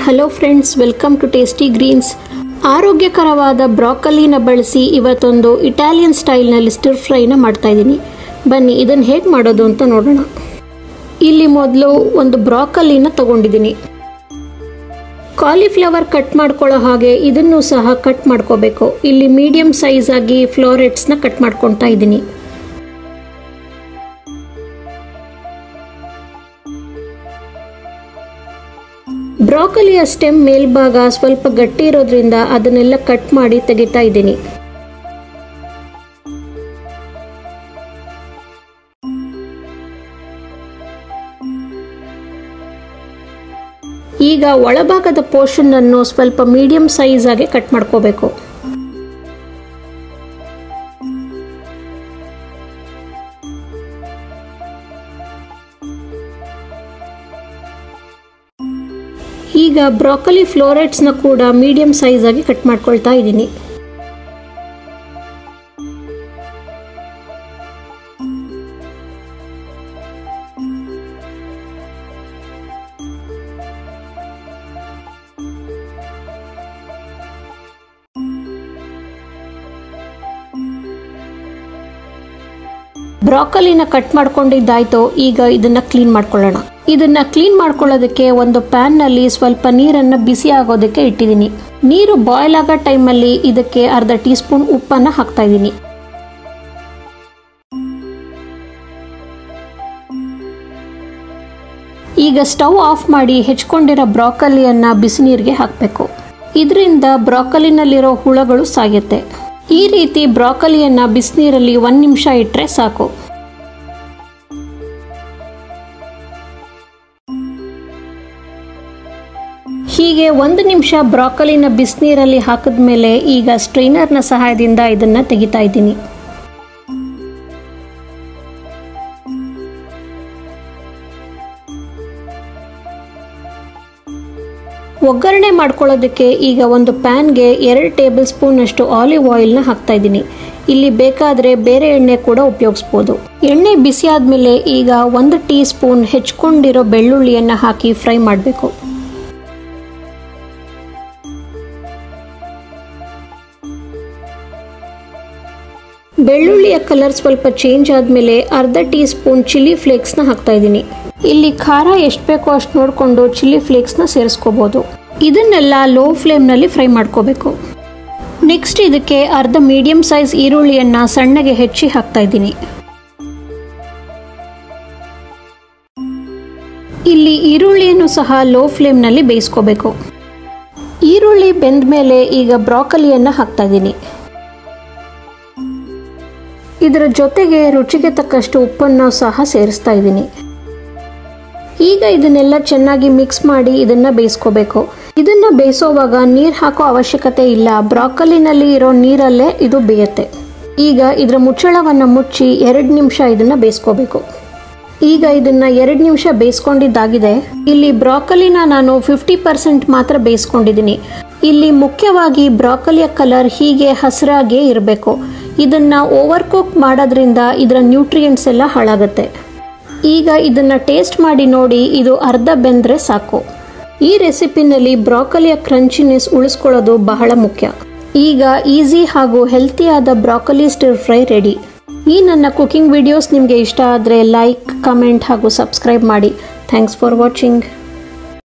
hello friends welcome to tasty greens ಆರೋಗ್ಯಕರವಾದ ಬ್ರಾಕಲಿನ ಬಳಸಿ ಇವತ್ತೊಂದು ಇಟಾಲಿಯನ್ ಸ್ಟೈಲ್ನಲ್ಲಿ ಸ್ಟಿರ್ ಫ್ರೈನ ಮಾಡ್ತಾ ಇದ್ದೀನಿ ಬನ್ನಿ ಇದನ್ನು ಹೇಗೆ ಮಾಡೋದು ಅಂತ ನೋಡೋಣ ಇಲ್ಲಿ ಮೊದಲು ಒಂದು ಬ್ರಾಕಲಿನ ತಗೊಂಡಿದ್ದೀನಿ ಕಾಲಿಫ್ಲವರ್ ಕಟ್ ಮಾಡ್ಕೊಳ್ಳೋ ಹಾಗೆ ಇದನ್ನು ಸಹ ಕಟ್ ಮಾಡ್ಕೋಬೇಕು ಇಲ್ಲಿ ಮೀಡಿಯಂ ಸೈಜ್ ಆಗಿ ಫ್ಲೋರೆಟ್ಸ್ನ ಕಟ್ ಮಾಡ್ಕೊತಾ ಇದ್ದೀನಿ ಬ್ರಾಕಲಿಯ ಸ್ಟೆಮ್ ಮೇಲ್ಭಾಗ ಸ್ವಲ್ಪ ಗಟ್ಟಿ ಇರೋದ್ರಿಂದ ಅದನ್ನೆಲ್ಲ ಕಟ್ ಮಾಡಿ ತೆಗಿತಾ ಇದ್ದೀನಿ ಈಗ ಒಳಭಾಗದ ಪೋರ್ಷನ್ ಅನ್ನು ಸ್ವಲ್ಪ ಮೀಡಿಯಂ ಸೈಜ್ ಆಗಿ ಕಟ್ ಮಾಡ್ಕೋಬೇಕು ಈಗ ಬ್ರಾಕಲಿ ಫ್ಲೋರೆಟ್ಸ್ನ ಕೂಡ ಮೀಡಿಯಂ ಸೈಜ್ ಆಗಿ ಕಟ್ ಮಾಡ್ಕೊಳ್ತಾ ಇದ್ದೀನಿ ಬ್ರಾಕಲಿನ ಕಟ್ ಮಾಡ್ಕೊಂಡಿದ್ದಾಯ್ತು ಈಗ ಇದನ್ನ ಕ್ಲೀನ್ ಮಾಡ್ಕೊಳ್ಳೋಣ ಇದನ್ನ ಕ್ಲೀನ್ ಮಾಡ್ಕೊಳ್ಳೋದಕ್ಕೆ ಒಂದು ಪ್ಯಾನ್ ನಲ್ಲಿ ಸ್ವಲ್ಪ ನೀರನ್ನ ಬಿಸಿ ಆಗೋದಕ್ಕೆ ಇಟ್ಟಿದ್ದೀನಿ ನೀರು ಬಾಯ್ಲ್ ಆಗೋ ಟೈಮಲ್ಲಿ ಇದಕ್ಕೆ ಅರ್ಧ ಟೀ ಸ್ಪೂನ್ ಉಪ್ಪನ್ನ ಹಾಕ್ತಾ ಇದ್ದೀನಿ ಈಗ ಸ್ಟವ್ ಆಫ್ ಮಾಡಿ ಹೆಚ್ಕೊಂಡಿರೋ ಬ್ರಾಕಲಿಯನ್ನ ಬಿಸಿ ನೀರಿಗೆ ಹಾಕಬೇಕು ಇದರಿಂದ ಬ್ರಾಕಲಿನಲ್ಲಿರೋ ಹುಳಗಳು ಸಾಯುತ್ತೆ ಈ ರೀತಿ ಬ್ರಾಕಲಿಯನ್ನ ಬಿಸಿನೀರಲ್ಲಿ ಒಂದು ನಿಮಿಷ ಇಟ್ಟರೆ ಸಾಕು ಹೀಗೆ ಒಂದು ನಿಮಿಷ ಬ್ರಾಕಲಿನ ಬಿಸಿನೀರಲ್ಲಿ ಹಾಕಿದ್ಮೇಲೆ ಈಗ ಸ್ಟ್ರೈನರ್ನ ಸಹಾಯದಿಂದ ಇದನ್ನ ತೆಗಿತಾ ಇದ್ದೀನಿ ಒಗ್ಗರಣೆ ಮಾಡ್ಕೊಳ್ಳೋದಕ್ಕೆ ಈಗ ಒಂದು ಪ್ಯಾನ್ಗೆ ಎರಡು ಟೇಬಲ್ ಸ್ಪೂನ್ ಅಷ್ಟು ಆಲಿವ್ ಆಯಿಲ್ನ ಹಾಕ್ತಾ ಇದ್ದೀನಿ ಇಲ್ಲಿ ಬೇಕಾದರೆ ಬೇರೆ ಎಣ್ಣೆ ಕೂಡ ಉಪಯೋಗಿಸ್ಬೋದು ಎಣ್ಣೆ ಬಿಸಿ ಆದಮೇಲೆ ಈಗ ಒಂದು ಟೀ ಸ್ಪೂನ್ ಹೆಚ್ಕೊಂಡಿರೋ ಬೆಳ್ಳುಳ್ಳಿಯನ್ನು ಹಾಕಿ ಫ್ರೈ ಮಾಡಬೇಕು ಬೆಳ್ಳುಳ್ಳಿಯ ಕಲರ್ ಸ್ವಲ್ಪ ಚೇಂಜ್ ಆದಮೇಲೆ ಅರ್ಧ ಟೀ ಸ್ಪೂನ್ ಚಿಲ್ಲಿ ಫ್ಲೇಕ್ಸ್ನ ಹಾಕ್ತಾ ಇದ್ದೀನಿ ಇಲ್ಲಿ ಖಾರ ಎಷ್ಟು ಬೇಕೋ ಅಷ್ಟು ನೋಡಿಕೊಂಡು ಚಿಲ್ಲಿ ಫ್ಲೇಕ್ಸ್ನ ಸೇರಿಸ್ಕೋಬೋದು ಇದನ್ನೆಲ್ಲ ಲೋ ಫ್ಲೇಮ್ನಲ್ಲಿ ಫ್ರೈ ಮಾಡ್ಕೋಬೇಕು ನೆಕ್ಸ್ಟ್ ಇದಕ್ಕೆ ಅರ್ಧ ಮೀಡಿಯಂ ಸೈಜ್ ಈರುಳ್ಳಿಯನ್ನು ಸಣ್ಣಗೆ ಹೆಚ್ಚಿ ಹಾಕ್ತಾ ಇದ್ದೀನಿ ಇಲ್ಲಿ ಈರುಳ್ಳಿಯನ್ನು ಸಹ ಲೋ ಫ್ಲೇಮ್ನಲ್ಲಿ ಬೇಯಿಸ್ಕೋಬೇಕು ಈರುಳ್ಳಿ ಬೆಂದ ಮೇಲೆ ಈಗ ಬ್ರಾಕಲಿಯನ್ನು ಹಾಕ್ತಾ ಇದ್ದೀನಿ ಇದರ ಜೊತೆಗೆ ರುಚಿಗೆ ತಕ್ಕಷ್ಟು ಉಪ್ಪನ್ನು ಸಹ ಸೇರಿಸ್ತಾ ಇದ್ದೀನಿ ಈಗ ಇದನ್ನೆಲ್ಲ ಚೆನ್ನಾಗಿ ಮಿಕ್ಸ್ ಮಾಡಿ ಇದನ್ನ ಬೇಯಿಸ್ಕೋಬೇಕು ಇದನ್ನ ಬೇಯಿಸೋವಾಗ ನೀರು ಹಾಕೋ ಅವಶ್ಯಕತೆ ಇಲ್ಲ ಬ್ರಾಕಲಿನಲ್ಲಿ ಇರೋ ನೀರಲ್ಲೇ ಇದು ಬೇಯುತ್ತೆ ಈಗ ಇದರ ಮುಚ್ಚಳವನ್ನು ಮುಚ್ಚಿ ಎರಡು ನಿಮಿಷ ಇದನ್ನ ಬೇಯಿಸ್ಕೋಬೇಕು ಈಗ ಇದನ್ನ ಎರಡು ನಿಮಿಷ ಬೇಯಿಸ್ಕೊಂಡಿದ್ದಾಗಿದೆ ಇಲ್ಲಿ ಬ್ರಾಕಲಿನ ನಾನು ಫಿಫ್ಟಿ ಪರ್ಸೆಂಟ್ ಮಾತ್ರ ಬೇಯಿಸ್ಕೊಂಡಿದ್ದೀನಿ ಇಲ್ಲಿ ಮುಖ್ಯವಾಗಿ ಬ್ರಾಕಲಿಯ ಕಲರ್ ಹೀಗೆ ಹಸಿರಾಗೇ ಇರಬೇಕು ಇದನ್ನ ಓವರ್ ಕುಕ್ ಮಾಡೋದ್ರಿಂದ ಇದರ ನ್ಯೂಟ್ರಿಯೆಂಟ್ಸ್ ಎಲ್ಲ ಹಾಳಾಗುತ್ತೆ ಈಗ ಇದನ್ನ ಟೇಸ್ಟ್ ಮಾಡಿ ನೋಡಿ ಇದು ಅರ್ಧ ಬೆಂದ್ರೆ ಸಾಕು ಈ ರೆಸಿಪಿನಲ್ಲಿ ಬ್ರಾಕಲಿಯ ಕ್ರಂಚಿನೆಸ್ ಉಳಿಸ್ಕೊಳ್ಳೋದು ಬಹಳ ಮುಖ್ಯ ಈಗ ಈಸಿ ಹಾಗೂ ಹೆಲ್ತಿಯಾದ ಬ್ರಾಕಲಿ ಸ್ಟಿರ್ ಫ್ರೈ ರೆಡಿ ಈ ನನ್ನ ಕುಕಿಂಗ್ ವಿಡಿಯೋಸ್ ನಿಮಗೆ ಇಷ್ಟ ಆದರೆ ಲೈಕ್ ಕಮೆಂಟ್ ಹಾಗೂ ಸಬ್ಸ್ಕ್ರೈಬ್ ಮಾಡಿ ಥ್ಯಾಂಕ್ಸ್ ಫಾರ್ ವಾಚಿಂಗ್